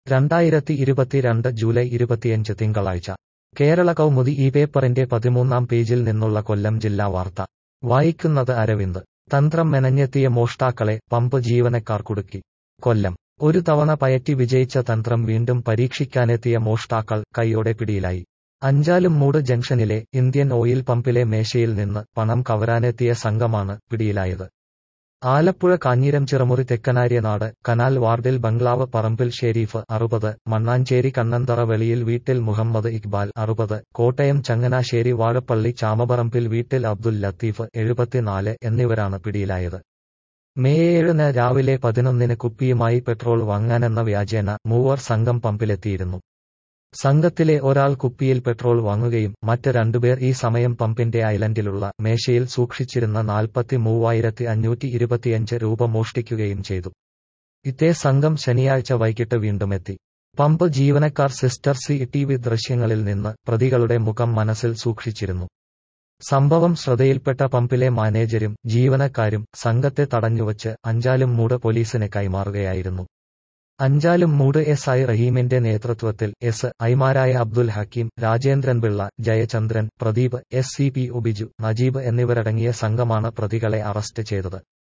രണ്ടായിരത്തി ഇരുപത്തിരണ്ട് ജൂലൈ ഇരുപത്തിയഞ്ച് തിങ്കളാഴ്ച കേരള കൗമുദി ഈ പേപ്പറിന്റെ പതിമൂന്നാം പേജിൽ നിന്നുള്ള കൊല്ലം ജില്ലാ വാർത്ത വായിക്കുന്നത് അരവിന്ദ് തന്ത്രം മെനഞ്ഞെത്തിയ മോഷ്ടാക്കളെ പമ്പ് ജീവനക്കാർ കുടുക്കി കൊല്ലം ഒരു തവണ പയറ്റി വിജയിച്ച തന്ത്രം വീണ്ടും പരീക്ഷിക്കാനെത്തിയ മോഷ്ടാക്കൾ കൈയോടെ പിടിയിലായി അഞ്ചാലും മൂട് ജംഗ്ഷനിലെ ഇന്ത്യൻ ഓയിൽ പമ്പിലെ മേശയിൽ നിന്ന് പണം കവരാനെത്തിയ സംഘമാണ് പിടിയിലായത് ആലപ്പുഴ കാഞ്ഞിരം ചിറമുറി തെക്കനാര്യനാട് കനാൽ വാർഡിൽ ബംഗ്ലാവ് പറമ്പിൽ ഷെരീഫ് അറുപത് മണ്ണാഞ്ചേരി കണ്ണന്തറ വെളിയിൽ വീട്ടിൽ മുഹമ്മദ് ഇക്ബാൽ അറുപത് കോട്ടയം ചങ്ങനാശ്ശേരി വാഴപ്പള്ളി ചാമപറമ്പിൽ വീട്ടിൽ അബ്ദുൽ ലത്തീഫ് എഴുപത്തിനാല് എന്നിവരാണ് പിടിയിലായത് മെയ് ഏഴിന് രാവിലെ പതിനൊന്നിന് കുപ്പിയുമായി പെട്രോൾ വാങ്ങാനെന്ന വ്യാജേന മൂവർ സംഘം പമ്പിലെത്തിയിരുന്നു സംഘത്തിലെ ഒരാൾ കുപ്പിയിൽ പെട്രോൾ വാങ്ങുകയും മറ്റ് രണ്ടുപേർ ഈ സമയം പമ്പിന്റെ ഐലൻഡിലുള്ള മേശയിൽ സൂക്ഷിച്ചിരുന്ന നാൽപ്പത്തി മൂവായിരത്തി അഞ്ഞൂറ്റി ഇരുപത്തിയഞ്ച് രൂപ മോഷ്ടിക്കുകയും ചെയ്തു ഇതേ സംഘം ശനിയാഴ്ച വൈകിട്ട് വീണ്ടുമെത്തി പമ്പ് ജീവനക്കാർ സിസ്റ്റർ സി ടി വി ദൃശ്യങ്ങളിൽ നിന്ന് പ്രതികളുടെ മുഖം മനസ്സിൽ സൂക്ഷിച്ചിരുന്നു സംഭവം ശ്രദ്ധയിൽപ്പെട്ട പമ്പിലെ മാനേജരും ജീവനക്കാരും സംഘത്തെ തടഞ്ഞുവച്ച് അഞ്ചാലും മൂട് പോലീസിന് കൈമാറുകയായിരുന്നു അഞ്ചാലും മൂട് എസ് ഐ റഹീമിന്റെ നേതൃത്വത്തിൽ എസ് ഐമാരായ Abdul Hakeem Rajendran Pillai Jayachandran Pradeep S C P ഒബിജു നജീബ് എന്നിവരടങ്ങിയ സംഘമാണ് പ്രതികളെ അറസ്റ്റ് ചെയ്തത്